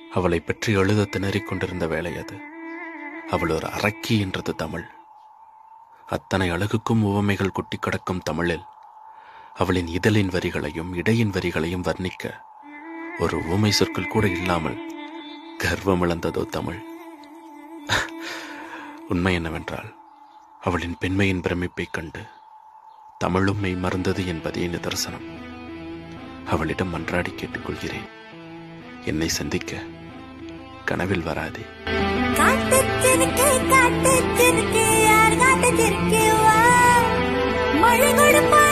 அவளை பற்றி எழுத திணறிக் கொண்டிருந்த வேலை அது அவள் ஒரு அரக்கி என்றது தமிழ் அத்தனை அழகுக்கும் உவமைகள் கொட்டி கிடக்கும் தமிழில் அவளின் இதழின் வரிகளையும் இடையின் வரிகளையும் வர்ணிக்க ஒரு உவமை சொற்கள் கூட இல்லாமல் கர்வம் இழந்ததோ தமிழ் உண்மை என்னவென்றால் அவளின் பெண்மையின் பிரமிப்பைக் கண்டு தமிழும் மெய் மறந்தது என்பதே நிதர்சனம் அவளிடம் மன்றாடி கேட்டுக்கொள்கிறேன் என்னை சந்திக்க கனவில் வராதே காட்டுச்சிருக்கே காட்டுச்சிருக்கே யார் காட்டுச்சிருக்கே வா மழை கொடுப்பா